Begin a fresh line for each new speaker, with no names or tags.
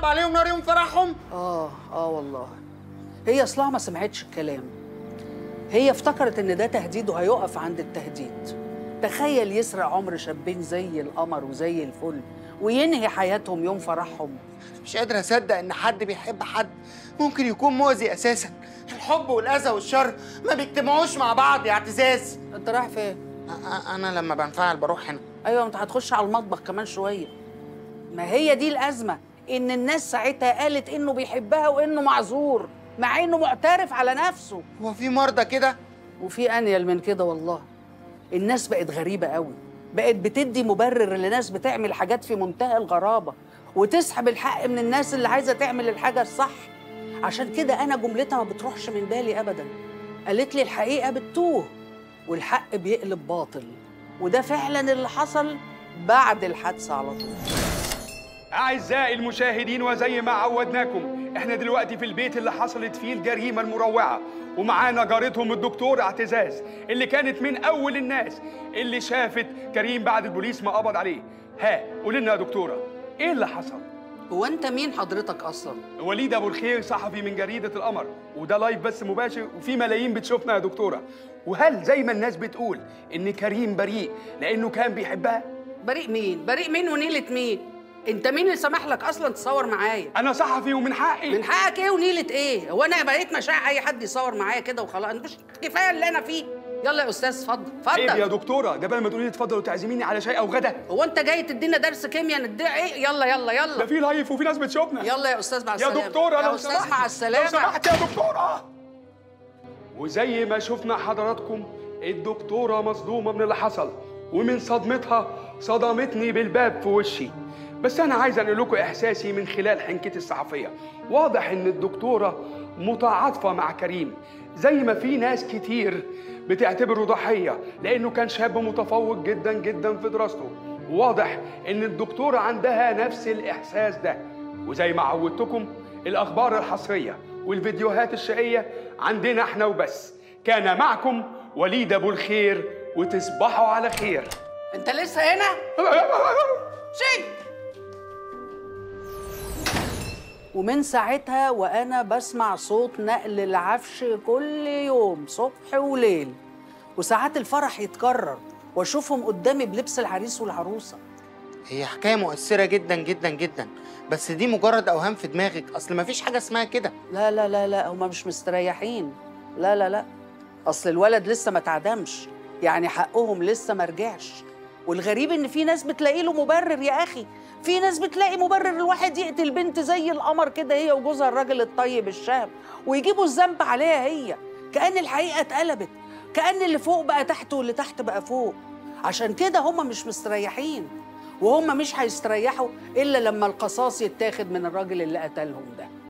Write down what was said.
صعب عليهم نار يوم فرحهم
اه اه والله هي اصلها ما سمعتش الكلام هي افتكرت ان ده تهديد وهيقف عند التهديد تخيل يسرق عمر شابين زي القمر وزي الفل وينهي حياتهم يوم فرحهم
مش قادر اصدق ان حد بيحب حد ممكن يكون مؤذي اساسا الحب والاذى والشر ما بيجتمعوش مع بعض يا اعتزاز
انت رايح فين
أ- أ- انا لما بنفعل بروح هنا
ايوه انت هتخش على المطبخ كمان شويه ما هي دي الازمه ان الناس ساعتها قالت انه بيحبها وانه معذور مع انه معترف على نفسه
هو في مرضى كده
وفي انيل من كده والله الناس بقت غريبه قوي بقت بتدي مبرر لناس بتعمل حاجات في منتهى الغرابه وتسحب الحق من الناس اللي عايزه تعمل الحاجه الصح عشان كده انا جملتها ما بتروحش من بالي ابدا قالت لي الحقيقه بتتوه والحق بيقلب باطل وده فعلا اللي حصل بعد الحادثه على طول
أعزائي المشاهدين وزي ما عودناكم احنا دلوقتي في البيت اللي حصلت فيه الجريمة المروعة ومعانا جارتهم الدكتور اعتزاز اللي كانت من أول الناس اللي شافت كريم بعد البوليس ما قبض عليه ها قولي لنا يا دكتورة إيه اللي حصل؟
هو انت مين حضرتك اصلا
وليد أبو الخير صحفي من جريدة القمر وده لايف بس مباشر وفي ملايين بتشوفنا يا دكتورة وهل زي ما الناس بتقول إن كريم بريء لأنه كان بيحبها؟
بريء مين بريء مين ونيله مين انت مين اللي سمح لك اصلا تصور معايا
أنا صحفي ومن حقي
من حقك ايه ونيله ايه هو انا بقيت مشاع اي حد يصور معايا كده وخلاص أنا مش كفايه اللي انا فيه يلا يا استاذ اتفضل
عيب يا
اتفضل
دكتورة ده بدل ما تقولي لي اتفضل وتعزميني على شاي أو غدا
هو انت جاي تدينا درس كيمياء نديها ايه يلا يلا
ده
يلا
في لايف وفي ناس بتشوفنا
يلا يا استاذ مع
يا
السلامه
دكتورة
يا
لو
استاذ
سمحت
مع
لو
السلامه
سمحت يا دكتورة وزي ما شفنا حضراتكم الدكتورة مصدومة من اللي حصل ومن صدمتها صدمتني بالباب في وشي بس أنا عايز أنقل لكم إحساسي من خلال حنكتي الصحفية واضح إن الدكتورة متعاطفة مع كريم زي ما في ناس كتير بتعتبره ضحية لأنه كان شاب متفوق جدا جدا في دراسته واضح إن الدكتورة عندها نفس الإحساس ده وزي ما عودتكم الأخبار الحصرية والفيديوهات الشقية عندنا احنا وبس كان معكم وليد أبو الخير وتصبحوا على خير
انت لسه هنا شيء ومن ساعتها وانا بسمع صوت نقل العفش كل يوم صبح وليل وساعات الفرح يتكرر واشوفهم قدامي بلبس العريس والعروسه
هي حكايه مؤثره جدا جدا جدا بس دي مجرد اوهام في دماغك اصل مفيش حاجه اسمها كده
لا لا لا لا هما مش مستريحين لا لا لا اصل الولد لسه ما اتعدمش يعني حقهم لسه ما رجعش والغريب ان في ناس بتلاقي له مبرر يا اخي في ناس بتلاقي مبرر الواحد يقتل بنت زي القمر كده هي وجوزها الراجل الطيب الشاب ويجيبوا الذنب عليها هي كأن الحقيقة اتقلبت كأن اللي فوق بقى تحت واللي تحت بقى فوق عشان كده هم مش مستريحين وهم مش هيستريحوا إلا لما القصاص يتاخد من الراجل اللي قتلهم ده